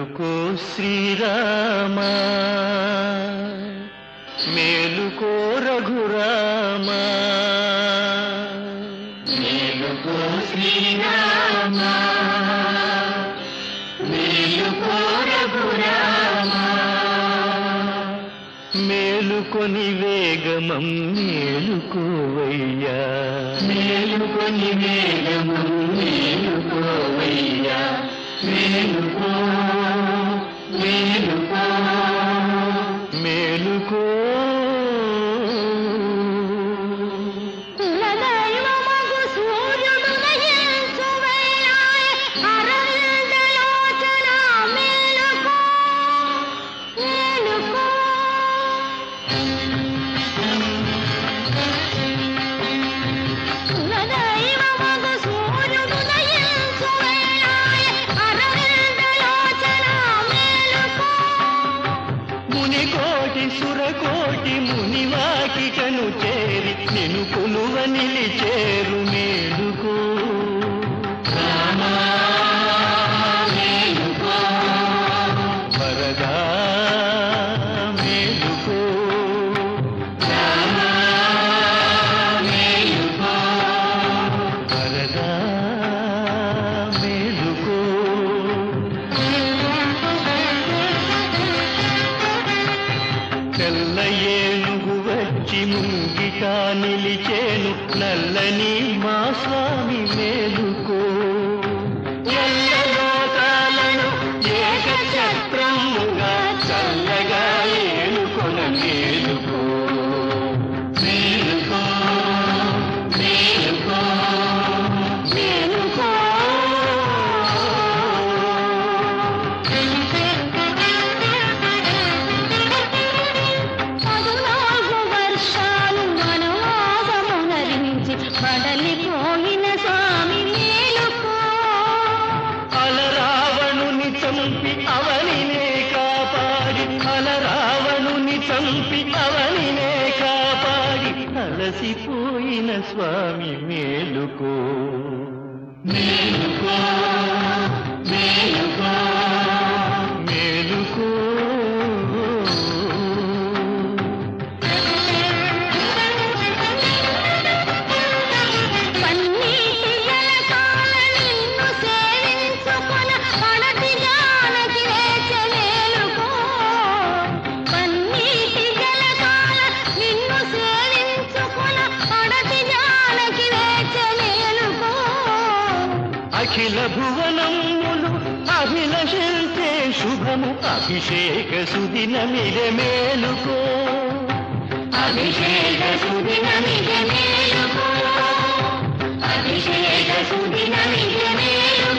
మేలుకో శ్రీరామా మేలుకో రఘురామా మేలుకో శ్రీరామా మేలుకో రఘురామా మేలుకొని వేగమం మేలుకోవయ్యా మేలుకొని వేగమం మేలుకోవయ్యా మేలుకో మేలుకో మేలుకో కులదైవమగు సూర్యుడు దయించువయ్యాయ్. అరవిందలోచన మేలుకో, మేలుకో. కులదైవమగు సూర్యుడు దయించువయ్యాయ్. అరవిందలోచన మేలుకో. మునికోటి సురకోటి మునివాకికను చేరి నిను కొలువ నిలిచేరు మేలుకో రామా మేలుకో వరదా మేలుకో రామా మేలుకో వరదా మేలుకో తెల్ల ఏనుగు వచ్చి ముంగిట నిలిచేను నల్లని మా స్వామి మేలుకో ఎల్ల లోకాలను ఏకఛత్రముగా చల్లగా ఏలుకొన మేలుకో మేలుకో మేలుకో మేలుకో పదునాలుగు వర్షాలు వనవాసమునరించి బడలిపోయిన స్వామి మేలుకో అలరావణుని చంపి అవనినే కాపాడి అలరావణుని చంపి అవనినే కాపాడి అలసిపోయిన స్వామి మేలుకో మేలుకో మేలుకో మేలుకో పన్నీటి జలకాల నిన్ను సేవించుకొన పడతి జానకి వేచ మేలుకో పన్నీటి జలకాల నిన్ను సేవించుకొన పడతి జానకి వేచ మేలుకో అఖిల భువనములు అభిలషించే శుభము అభిషేక సుదిన మిర మేలుకో అభిషేక సుదిన మిర మేలుకో అభిషేక సుదిన మిర మేలుకో